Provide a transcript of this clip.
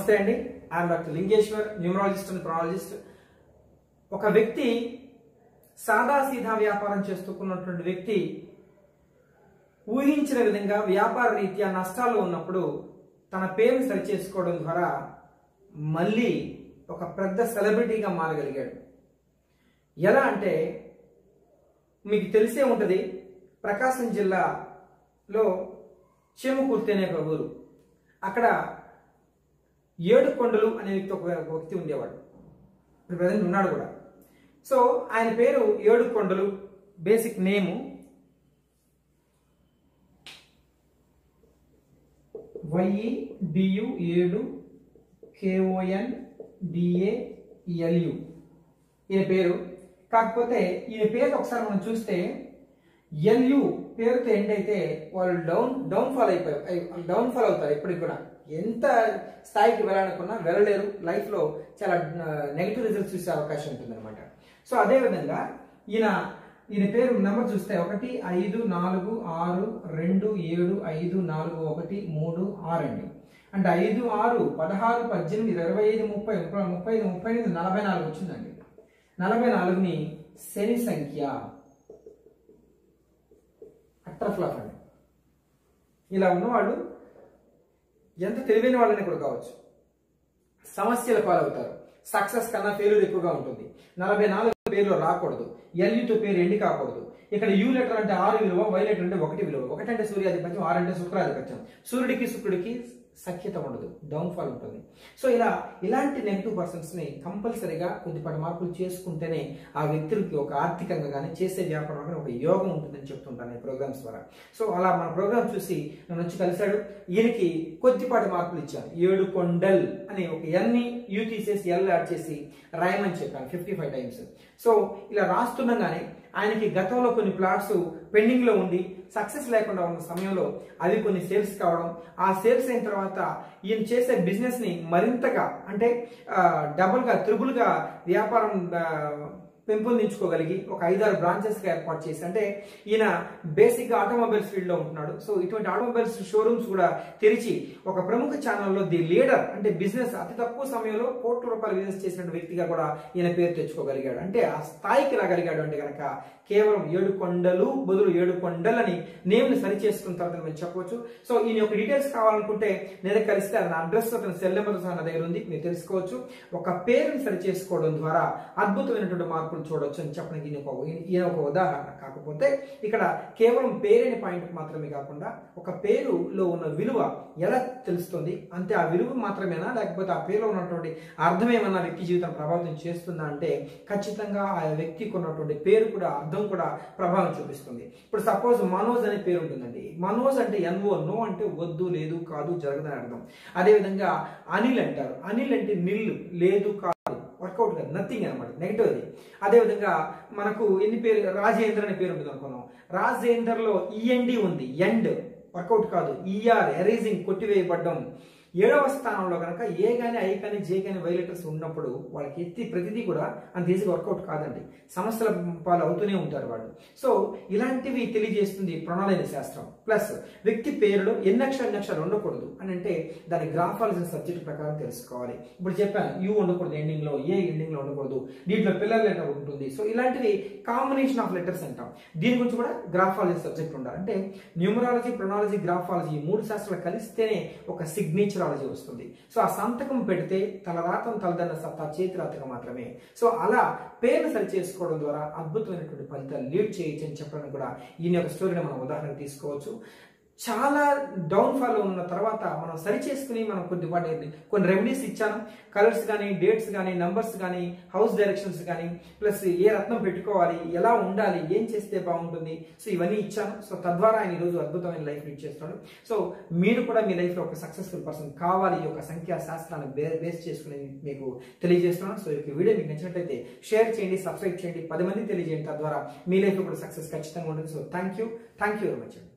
నమస్తే అండి I'm doctor Lingeshwar numerologist and ప్రాలజిస్ట్ ఒక వ్యక్తి సాదా సీదా వ్యాపారం చేస్తున్నటువంటి వ్యక్తి ఊహించిన విధంగా వ్యాపార రీత్యా నష్టాలు ఉన్నప్పుడు తన పేరుని సరిచేసుకోవడం ద్వారా మళ్ళీ ఒక పెద్ద సెలబ్రిటీగా మారగలిగాడు ఎలా అంటే మీకు తెలిసే ఉంటుంది ప్రకాశం జిల్లాలో చేమకుర్తి అనే ఒక ఊరు అక్కడ ఏడు కొండలు అనే వ్యక్తి ఒక ఒక వ్యక్తి ఉండేవాడు ఇప్పుడు ప్రజెంట్ ఉన్నాడు కూడా సో ఆయన పేరు ఏడు కొండలు బేసిక్ నేము వైఈ డియు ఏడు కేఓఎన్ డిఏఎల్యు ఈయన పేరు కాకపోతే ఈయన పేరు ఒకసారి మనం చూస్తే ఎల్యు పేరుతో ఎండ్ అయితే వాళ్ళు డౌన్ డౌన్ ఫాల్ అయిపోయారు డౌన్ ఫాల్ అవుతారు ఎప్పటికి కూడా ఎంత స్థాయికి వెళ్ళాలనుకున్నా వెళ్ళలేరు లైఫ్లో చాలా నెగిటివ్ రిజల్ట్స్ చూసే అవకాశం ఉంటుంది అనమాట సో అదేవిధంగా ఈయన ఈయన పేరు నెంబర్ చూస్తే ఒకటి ఐదు నాలుగు ఆరు రెండు ఏడు ఐదు నాలుగు ఒకటి మూడు ఆరు అండి అంటే ఐదు ఆరు పదహారు పద్దెనిమిది ఇరవై ఐదు ముప్పై ముప్పై ముప్పై ఐదు ముప్పై ఐదు నలభై నాలుగు వచ్చిందండి నలభై నాలుగుని శని సంఖ్య అట్రఫ్లాఫ్ అండి ఇలా ఉన్నవాళ్ళు ఎంత తెలివైన వాళ్ళని కూడా కావచ్చు సమస్యల పాలవుతారు సక్సెస్ కన్నా ఫెయిల్యూర్ ఎక్కువగా ఉంటుంది నలభై నాలుగు పేర్లు రాకూడదు ఎల్యుతో పేరు ఎండి కాకూడదు ఇక్కడ యూ లెటర్ అంటే ఆరు విలువ వై లెటర్ అంటే ఒకటి విలువ ఒకటి అంటే సూర్యాధిపత్యం ఆరు అంటే శుక్రాధిపత్యం సూర్యుడికి శుక్రుడికి సఖ్యత ఉండదు డౌన్ ఫాల్ ఉంటుంది సో ఇలా ఇలాంటి నెగిటివ్ పర్సన్స్ ని కంపల్సరీగా కొద్దిపాటి మార్పులు చేసుకుంటేనే ఆ వ్యక్తులకి ఒక ఆర్థికంగా కానీ చేసే వ్యాపారం కానీ ఒక యోగం ఉంటుందని చెప్తుంటాను ఈ ప్రోగ్రామ్స్ ద్వారా సో అలా మన ప్రోగ్రామ్ చూసి నన్ను వచ్చి కలిశాడు ఈయనకి కొద్దిపాటి మార్పులు ఇచ్చాను ఏడు కొండల్ అని ఒక ఎన్ని యూ తీసేసి ఎల్ యాడ్ చేసి రాయమని చెప్పాను ఫిఫ్టీ ఫైవ్ టైమ్స్ సో ఇలా రాస్తుండగానే ఆయనకి గతంలో కొన్ని ప్లాట్స్ పెండింగ్ లో ఉండి సక్సెస్ లేకుండా ఉన్న సమయంలో అవి కొన్ని సేల్స్ కావడం ఆ సేల్స్ అయిన తర్వాత ఈయన చేసే బిజినెస్ ని మరింతగా అంటే డబుల్ గా త్రిబుల్ గా వ్యాపారం ఆ, పెంపొందించుకోగలిగి ఒక ఐదారు బ్రాంచెస్ గా ఏర్పాటు చేసి అంటే ఈయన బేసిక్ గా ఆటోమొబైల్స్ ఫీల్డ్ లో ఉంటున్నాడు సో ఇటువంటి ఆటోమొబైల్స్ షోరూమ్స్ కూడా తెరిచి ఒక ప్రముఖ ఛానల్లో ది లీడర్ అంటే బిజినెస్ అతి తక్కువ సమయంలో కోట్ల రూపాయలు బిజినెస్ చేసిన వ్యక్తిగా కూడా ఈయన పేరు తెచ్చుకోగలిగాడు అంటే ఆ స్థాయికి రాగలిగాడు అంటే కనుక కేవలం ఏడు కొండలు బదులు ఏడు కొండలని నేమ్ని సరి చేసుకున్న తర్వాత మేము చెప్పవచ్చు సో ఈయన యొక్క డీటెయిల్స్ కావాలనుకుంటే నేను కలిస్తే నా అడ్రస్ అతని సెల్ నెంబర్ సహా నా దగ్గర ఉంది మీరు తెలుసుకోవచ్చు ఒక పేరుని సరి చేసుకోవడం ద్వారా అద్భుతమైనటువంటి మార్పులు చూడొచ్చు అని చెప్పడానికి ఈయన ఒక ఈయన ఒక ఉదాహరణ కాకపోతే ఇక్కడ కేవలం పేరైన పాయింట్ మాత్రమే కాకుండా ఒక పేరులో ఉన్న విలువ ఎలా తెలుస్తుంది అంటే ఆ విలువ మాత్రమేనా లేకపోతే ఆ పేరులో ఉన్నటువంటి అర్థం ఏమన్నా వ్యక్తి జీవితం ప్రభావితం చేస్తుందా అంటే ఖచ్చితంగా ఆ వ్యక్తికి ఉన్నటువంటి పేరు కూడా అర్థం కూడా ప్రభావం చూపిస్తుంది ఇప్పుడు సపోజ్ మనోజ్ అనే పేరు ఉంటుందండి మనోజ్ అంటే ఎన్ఓ నో అంటే వద్దు లేదు కాదు జరగదని అర్థం అదేవిధంగా అనిల్ అంటారు అనిల్ అంటే నిల్లు లేదు కాదు వర్కౌట్ కాదు నథింగ్ అనమాట నెగిటివ్ అది అదేవిధంగా మనకు ఎన్ని పేరు రాజేంద్ర అనే పేరు ఉంటుంది అనుకున్నాం రాజేందర్లో ఈఎన్డి ఉంది ఎండ్ వర్కౌట్ కాదు ఈఆర్ ఎరేజింగ్ కొట్టివేయబడ్డం ఏడవ స్థానంలో కనుక ఏ కానీ ఐ కానీ జే కానీ వైలెటర్స్ ఉన్నప్పుడు వాళ్ళకి ఎత్తి ప్రతిదీ కూడా అంత ఈజీగా వర్కౌట్ కాదండి సమస్యల పాలు అవుతూనే ఉంటారు వాళ్ళు సో ఇలాంటివి తెలియజేస్తుంది ప్రణాళిక శాస్త్రం ప్లస్ వ్యక్తి పేరులో ఎన్ని అక్షరాలు ఎన్ని అక్షరాలు ఉండకూడదు అని అంటే దాని గ్రాఫాలజీ సబ్జెక్ట్ ప్రకారం తెలుసుకోవాలి ఇప్పుడు చెప్పాను యూ ఉండకూడదు ఎండింగ్ లో ఏ ఎండింగ్ లో ఉండకూడదు దీంట్లో పిల్లర్ లెటర్ ఉంటుంది సో ఇలాంటివి కాంబినేషన్ ఆఫ్ లెటర్స్ అంటాం దీని గురించి కూడా గ్రాఫాలజీ సబ్జెక్ట్ ఉండాలి అంటే న్యూమరాలజీ ప్రొనాలజీ గ్రాఫాలజీ ఈ మూడు శాస్త్రాలు కలిస్తేనే ఒక సిగ్నేచరాలజీ వస్తుంది సో ఆ సంతకం పెడితే తలరాతం తలదన్న సత్తా చేతిరాతగా మాత్రమే సో అలా పేర్లు సరి చేసుకోవడం ద్వారా అద్భుతమైనటువంటి ఫలితాలు లీడ్ చేయొచ్చు అని చెప్పడానికి కూడా ఈయన యొక్క స్టోరీని మనం ఉదాహరణ తీసుకోవచ్చు చాలా డౌన్ ఫాల్ ఉన్న తర్వాత మనం సరి చేసుకుని మనం కొద్దిపాటి కొన్ని రెమెడీస్ ఇచ్చాను కలర్స్ కానీ డేట్స్ కానీ నంబర్స్ కానీ హౌస్ డైరెక్షన్స్ కానీ ప్లస్ ఏ రత్నం పెట్టుకోవాలి ఎలా ఉండాలి ఏం చేస్తే బాగుంటుంది సో ఇవన్నీ ఇచ్చాను సో తద్వారా ఆయన ఈరోజు అద్భుతమైన లైఫ్ లీడ్ చేస్తున్నాడు సో మీరు కూడా మీ లైఫ్లో ఒక సక్సెస్ఫుల్ పర్సన్ కావాలి ఈ యొక్క సంఖ్యా శాస్త్రాన్ని బే బేస్ చేసుకుని మీకు తెలియజేస్తున్నాను సో ఈ యొక్క వీడియో మీకు నచ్చినట్లయితే షేర్ చేయండి సబ్స్క్రైబ్ చేయండి పది మంది తెలియజేయండి తద్వారా మీ లైఫ్లో కూడా సక్సెస్ ఖచ్చితంగా ఉంటుంది so thank you thank you very much